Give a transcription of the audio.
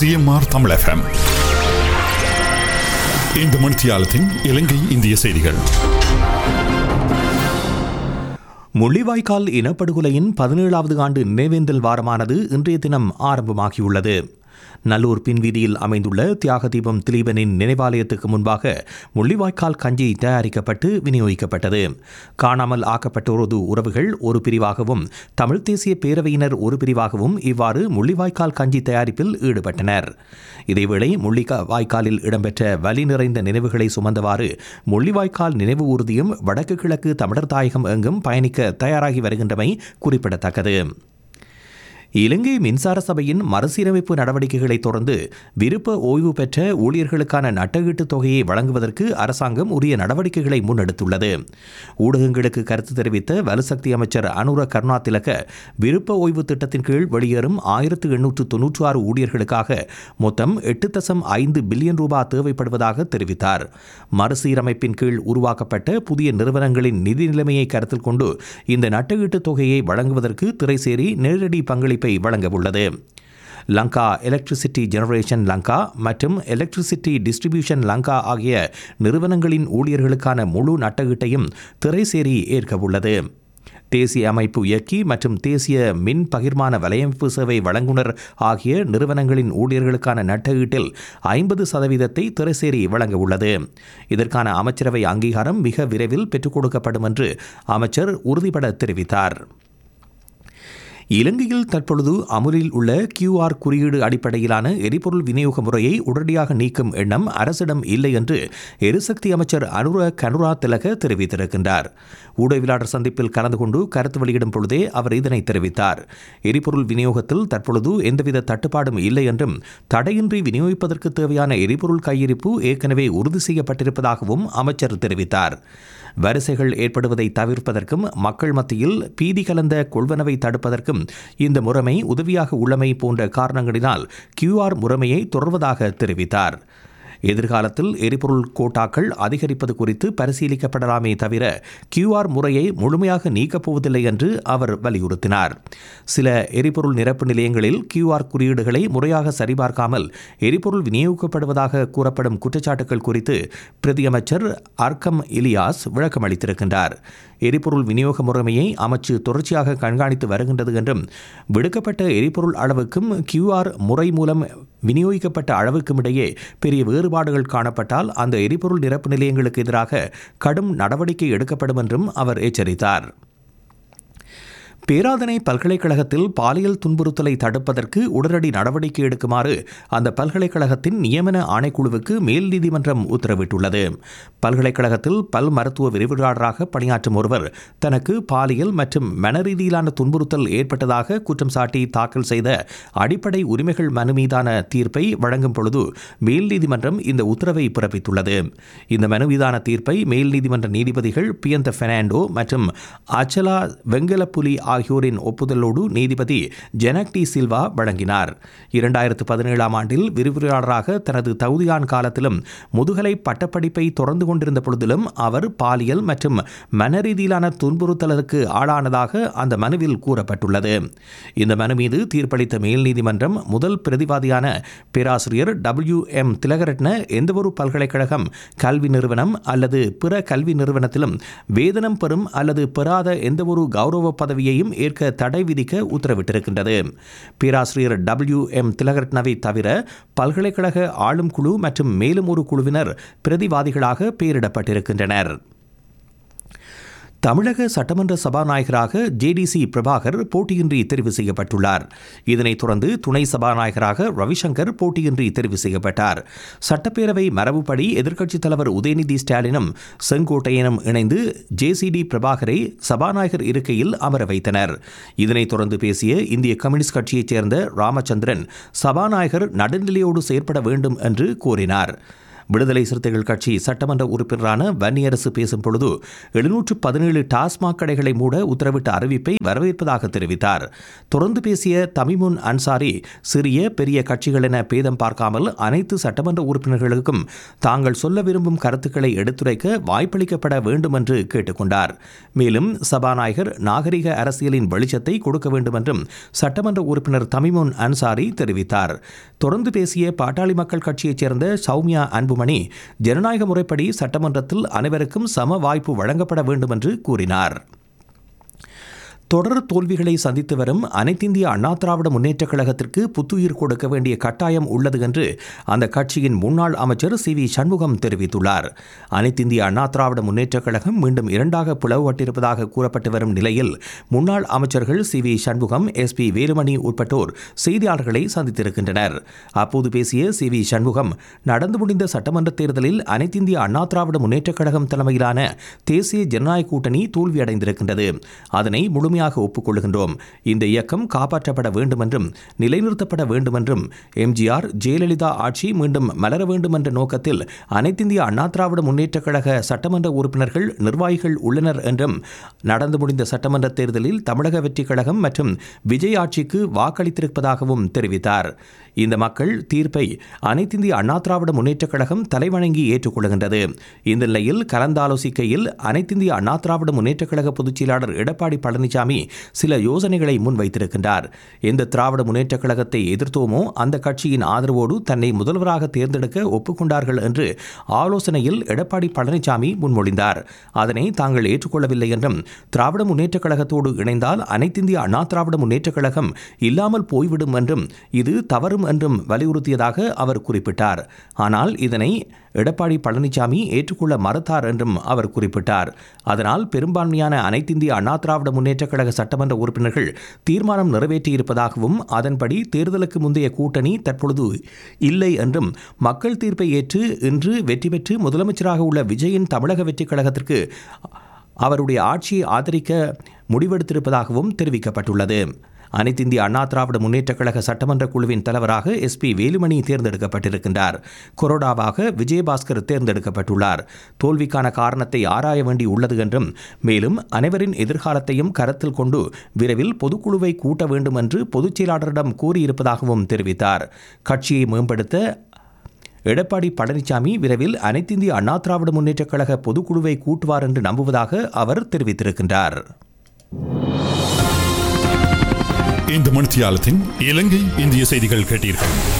CMR Tamil FM இந்த மணித்தியாலத்தின் இலங்கை இந்திய செய்திகள் முள்ளிவாய்க்கால் இனப்படுகொலையின் பதினேழாவது ஆண்டு நினைவேந்தல் வாரமானது இன்றைய தினம் ஆரம்பமாகியுள்ளது நல்லூர் பின்வீதியில் அமைந்துள்ள தியாக தீபம் திலீபனின் நினைவாலயத்துக்கு முன்பாக முள்ளிவாய்க்கால் கஞ்சி தயாரிக்கப்பட்டு விநியோகிக்கப்பட்டது காணாமல் ஆக்கப்பட்டோரது உறவுகள் ஒரு பிரிவாகவும் தமிழ்த் தேசிய பேரவையினர் ஒரு பிரிவாகவும் இவ்வாறு முள்ளிவாய்க்கால் கஞ்சி தயாரிப்பில் ஈடுபட்டனர் இதேவேளை முள்ளிக்கா வாய்க்காலில் இடம்பெற்ற வலி நிறைந்த நினைவுகளை சுமந்தவாறு முள்ளிவாய்க்கால் நினைவு ஊர்தியும் வடக்கு கிழக்கு தமிழர் தாயகம் எங்கும் பயணிக்க தயாராகி வருகின்றமை குறிப்பிடத்தக்கது இலங்கை மின்சார சபையின் மறுசீரமைப்பு நடவடிக்கைகளை தொடர்ந்து விருப்ப ஓய்வு பெற்ற ஊழியர்களுக்கான நட்டகீட்டு தொகையை வழங்குவதற்கு அரசாங்கம் உரிய நடவடிக்கைகளை முன்னெடுத்துள்ளது ஊடகங்களுக்கு கருத்து தெரிவித்த வலுசக்தி அமைச்சர் அனுர கருணா திலக விருப்ப ஓய்வு திட்டத்தின் கீழ் வெளியேறும் ஆயிரத்து எண்ணூற்று தொன்னூற்று ஆறு ஊழியர்களுக்காக மொத்தம் எட்டு தசம் ஐந்து பில்லியன் ரூபாய் தேவைப்படுவதாக தெரிவித்தார் மறுசீரமைப்பின் கீழ் உருவாக்கப்பட்ட புதிய நிறுவனங்களின் நிதி நிலைமையை கருத்தில் கொண்டு இந்த நட்டகீட்டு தொகையை வழங்குவதற்கு திரைசேரி நேரடி பங்களிப்பை வழங்க உள்ளது லங்கா எலக்ட்ரிசிட்டி ஜெனரேஷன் லங்கா மற்றும் எலக்ட்ரிசிட்டி டிஸ்ட்ரிபியூஷன் லங்கா ஆகிய நிறுவனங்களின் ஊழியர்களுக்கான முழு நட்டகீட்டையும் திரைசேரி ஏற்க உள்ளது தேசிய அமைப்பு இயக்கி மற்றும் தேசிய மின் பகிர்மான வலையமைப்பு சேவை வழங்குனர் ஆகிய நிறுவனங்களின் ஊழியர்களுக்கான நட்டஈட்டில் ஐம்பது சதவீதத்தை திரைசேரி வழங்க உள்ளது இதற்கான அமைச்சரவை அங்கீகாரம் மிக விரைவில் பெற்றுக் கொடுக்கப்படும் என்று அமைச்சர் உறுதிபட தெரிவித்தார் இலங்கையில் தற்பொழுது அமுலில் உள்ள கியூஆர் குறியீடு அடிப்படையிலான எரிபொருள் விநியோக முறையை உடனடியாக நீக்கும் எண்ணம் அரசிடம் இல்லை என்று எரிசக்தி அமைச்சர் அனுர கனுரா திலக தெரிவித்திருக்கின்றார் ஊடகவியலாளர் சந்திப்பில் கலந்து கொண்டு கருத்து வெளியிடும் பொழுதே அவர் இதனை தெரிவித்தார் எரிபொருள் விநியோகத்தில் தற்பொழுது எந்தவித தட்டுப்பாடும் இல்லை என்றும் தடையின்றி விநியோகிப்பதற்கு தேவையான எரிபொருள் கையிருப்பு ஏற்கனவே உறுதி செய்யப்பட்டிருப்பதாகவும் அமைச்சர் தெரிவித்தார் வரிசைகள் ஏற்படுவதை தவிர்ப்பதற்கும் மக்கள் மத்தியில் பீதி கலந்த கொள்வனவை தடுப்பதற்கும் இந்த முறைமை உதவியாக உள்ளமை போன்ற காரணங்களினால் கியூஆர் முறைமையை தொடர்வதாக தெரிவித்தார் எதிர்காலத்தில் எரிபொருள் கோட்டாக்கள் அதிகரிப்பது குறித்து பரிசீலிக்கப்படலாமே தவிர கியூஆர் முறையை முழுமையாக நீக்கப் போவதில்லை என்று அவர் வலியுறுத்தினார் சில எரிபொருள் நிரப்பு நிலையங்களில் கியூஆர் குறியீடுகளை முறையாக சரிபார்க்காமல் எரிபொருள் விநியோகிக்கப்படுவதாக கூறப்படும் குற்றச்சாட்டுகள் குறித்து பிரதியமைச்சர் அர்க்கம் இலியாஸ் விளக்கமளித்திருக்கின்றார் எரிபொருள் விநியோக முறைமையை அமைச்சு தொடர்ச்சியாக கண்காணித்து வருகின்றது என்றும் விடுக்கப்பட்ட எரிபொருள் அளவுக்கும் கியூஆர் முறை மூலம் விநியோகிக்கப்பட்ட அளவுக்கும் இடையே பெரிய வேறுபாடுகள் காணப்பட்டால் அந்த எரிபொருள் நிரப்பு நிலையங்களுக்கு எதிராக கடும் நடவடிக்கை எடுக்கப்படும் என்றும் அவர் எச்சரித்தார் பேராதனை பல்கலைக்கழகத்தில் பாலியல் துன்புறுத்தலை தடுப்பதற்கு உடனடி நடவடிக்கை எடுக்குமாறு அந்த பல்கலைக்கழகத்தின் நியமன ஆணைக்குழுவுக்கு மேல் நீதிமன்றம் உத்தரவிட்டுள்ளது பல்கலைக்கழகத்தில் பல் மருத்துவ விரிவுரையாளராக பணியாற்றும் ஒருவர் தனக்கு பாலியல் மற்றும் மனரீதியிலான துன்புறுத்தல் ஏற்பட்டதாக குற்றம் சாட்டி தாக்கல் செய்த அடிப்படை உரிமைகள் மனு மீதான தீர்ப்பை வழங்கும் பொழுது மேல் நீதிமன்றம் இந்த உத்தரவை பிறப்பித்துள்ளது இந்த மனு மீதான தீர்ப்பை மேல் நீதிமன்ற நீதிபதிகள் பியந்த பெர்னாண்டோ மற்றும் அச்சலா வெங்கலப்புலி ஆகியோரின் ஒப்புதலோடு நீதிபதி ஜெனக் டி சில்வா வழங்கினார் இரண்டாயிரத்து பதினேழாம் ஆண்டில் விரிவுரையாளராக தனது தகுதியான் காலத்திலும் முதுகலை பட்டப்படிப்பை தொடர்ந்து கொண்டிருந்த பொழுதிலும் அவர் பாலியல் மற்றும் மனரீதியிலான துன்புறுத்தலுக்கு ஆளானதாக அந்த மனுவில் கூறப்பட்டுள்ளது இந்த மனு மீது தீர்ப்பளித்த மேல் நீதிமன்றம் முதல் பிரதிவாதியான பேராசிரியர் டபிள்யூ எம் திலகரட்ன எந்தவொரு பல்கலைக்கழகம் கல்வி நிறுவனம் அல்லது பிற கல்வி நிறுவனத்திலும் வேதனம் பெறும் அல்லது பெறாத எந்தவொரு கௌரவ பதவியையும் ஏற்க தடை விதிக்க உத்தரவிட்டிருக்கின்றது பேராசிரியர் டபிள்யூ எம் திலகரட்னவை தவிர பல்கலைக்கழக ஆளும் குழு மற்றும் மேலும் ஒரு குழுவினர் பிரதிவாதிகளாக பெயரிடப்பட்டிருக்கின்றனர் தமிழக சட்டமன்ற சபாநாயகராக ஜேடிசி பிரபாகர் போட்டியின்றி தெரிவு செய்யப்பட்டுள்ளார் இதனைத் தொடர்ந்து துணை சபாநாயகராக ரவிசங்கர் போட்டியின்றி தெரிவு செய்யப்பட்டார் சட்டப்பேரவை மரபுப்படி எதிர்க்கட்சித் தலைவர் உதயநிதி ஸ்டாலினும் செங்கோட்டையனும் இணைந்து ஜேசிடி பிரபாகரை சபாநாயகர் இருக்கையில் அமர வைத்தனர் இதனைத் தொடர்ந்து பேசிய இந்திய கம்யூனிஸ்ட் கட்சியைச் சேர்ந்த ராமச்சந்திரன் சபாநாயகர் நடுநிலையோடு செயற்பட வேண்டும் என்று கோரினார் விடுதலை சிறுத்தைகள் கட்சி சட்டமன்ற உறுப்பினரான வன்னியரசு பேசும் பொழுது எழுநூற்று பதினேழு டாஸ்மாக் கடைகளை மூட உத்தரவிட்ட அறிவிப்பை வரவேற்பதாக தெரிவித்தார் தொடர்ந்து பேசிய தமிமுன் அன்சாரி சிறிய பெரிய கட்சிகள் என பேதம் பார்க்காமல் அனைத்து சட்டமன்ற உறுப்பினர்களுக்கும் தாங்கள் சொல்ல விரும்பும் கருத்துக்களை எடுத்துரைக்க வாய்ப்பளிக்கப்பட வேண்டும் என்று கேட்டுக்கொண்டார் மேலும் சபாநாயகர் நாகரிக அரசியலின் வெளிச்சத்தை கொடுக்க வேண்டும் என்றும் சட்டமன்ற உறுப்பினர் தமிமுன் அன்சாரி தெரிவித்தார் தொடர்ந்து பேசிய பாட்டாளி மக்கள் கட்சியைச் சேர்ந்த சௌமியா அன்புமணி ஜனநாயக முறைப்படி சட்டமன்றத்தில் அனைவருக்கும் சம வாய்ப்பு வழங்கப்பட வேண்டும் என்று கூறினார் தொடர் தோல்விகளை சந்தித்து வரும் அனைத்திந்திய அண்ணா திராவிட முன்னேற்றக் கழகத்திற்கு புத்துயிர் கொடுக்க வேண்டிய கட்டாயம் உள்ளது என்று அந்த கட்சியின் முன்னாள் அமைச்சர் சி வி சண்முகம் தெரிவித்துள்ளார் அனைத்திந்திய அண்ணா திராவிட முன்னேற்றக் கழகம் மீண்டும் இரண்டாக பிளவுபட்டிருப்பதாக கூறப்பட்டு வரும் நிலையில் முன்னாள் அமைச்சர்கள் C V Shanmugam S P Velumani உட்பட்டோர் செய்தியாளர்களை சந்தித்திருக்கின்றனர் அப்போது பேசிய சி வி சண்முகம் நடந்து முடிந்த சட்டமன்ற தேர்தலில் அனைத்திந்திய அண்ணா திராவிட முன்னேற்றக் கழகம் தலைமையிலான தேசிய ஜனநாயக கூட்டணி தோல்வியடைந்திருக்கின்றது அதனை முழுமையாக முழுமையாக ஒப்புக்கொள்கின்றோம் இந்த இயக்கம் காப்பாற்றப்பட வேண்டும் என்றும் நிலைநிறுத்தப்பட வேண்டும் என்றும் எம்ஜிஆர் ஜெயலலிதா ஆட்சி மீண்டும் மலர வேண்டும் என்ற நோக்கத்தில் அனைத்திந்திய அண்ணா திராவிட முன்னேற்றக் கழக சட்டமன்ற உறுப்பினர்கள் நிர்வாகிகள் உள்ளனர் என்றும் நடந்து முடிந்த சட்டமன்ற தேர்தலில் தமிழக வெற்றிக் கழகம் மற்றும் விஜய் ஆட்சிக்கு வாக்களித்திருப்பதாகவும் தெரிவித்தார் இந்த மக்கள் தீர்ப்பை அனைத்திந்திய அண்ணா திராவிட முன்னேற்றக் கழகம் தலைவணங்கி ஏற்றுக்கொள்கின்றது இந்த நிலையில் கலந்தாலோசிக்கையில் அனைத்திந்திய அண்ணா திராவிட முன்னேற்றக் கழக பொதுச் செயலாளர் எடப்பாடி பழனிசாமி சில யோசனைகளை முன்வைத்திருக்கின்றார் எந்த திராவிட முன்னேற்றக் கழகத்தை எதிர்த்தோமோ அந்த கட்சியின் ஆதரவோடு தன்னை முதல்வராக தேர்ந்தெடுக்க ஒப்புக்கொண்டார்கள் என்று ஆலோசனையில் எடப்பாடி பழனிசாமி முன்மொழிந்தார் அதனை தாங்கள் ஏற்றுக்கொள்ளவில்லை என்றும் திராவிட முன்னேற்றக் கழகத்தோடு இணைந்தால் அனைத்திந்திய அண்ணா திராவிட முன்னேற்றக் கழகம் இல்லாமல் போய்விடும் என்றும் இது தவறும் என்றும் வலியுறுத்தியதாக அவர் குறிப்பிட்டார் ஆனால் இதனை எடப்பாடி பழனிசாமி ஏற்றுக்கொள்ள மறுத்தார் என்றும் அவர் குறிப்பிட்டார் அதனால் பெரும்பான்மையான அனைத்திந்திய அண்ணா திராவிட முன்னேற்றக் கழக சட்டமன்ற உறுப்பினர்கள் தீர்மானம் நிறைவேற்றியிருப்பதாகவும் அதன்படி தேர்தலுக்கு முந்தைய கூட்டணி தற்பொழுது இல்லை என்றும் மக்கள் தீர்ப்பை ஏற்று இன்று வெற்றி பெற்று முதலமைச்சராக உள்ள விஜயின் தமிழக வெற்றிக் கழகத்திற்கு அவருடைய ஆட்சியை ஆதரிக்க முடிவெடுத்திருப்பதாகவும் தெரிவிக்கப்பட்டுள்ளது அனைத்திந்திய அண்ணா திராவிட முன்னேற்றக் கழக சட்டமன்ற குழுவின் தலைவராக எஸ் பி வேலுமணி தேர்ந்தெடுக்கப்பட்டிருக்கின்றார் கொரோடாவாக விஜயபாஸ்கர் தேர்ந்தெடுக்கப்பட்டுள்ளார் தோல்விக்கான காரணத்தை ஆராய வேண்டி உள்ளது என்றும் மேலும் அனைவரின் எதிர்காலத்தையும் கருத்தில் கொண்டு விரைவில் பொதுக்குழுவை கூட்ட வேண்டும் என்று பொதுச் செயலாளரிடம் கூறியிருப்பதாகவும் தெரிவித்தார் கட்சியை மேம்படுத்த எடப்பாடி பழனிசாமி விரைவில் அனைத்திந்திய அண்ணா திராவிட முன்னேற்றக் கழக பொதுக்குழுவை கூட்டுவார் என்று நம்புவதாக அவர் தெரிவித்திருக்கின்றார் இந்த மணித்தியாலத்தின் இலங்கை இந்திய செய்திகள் கேட்டீர்கள்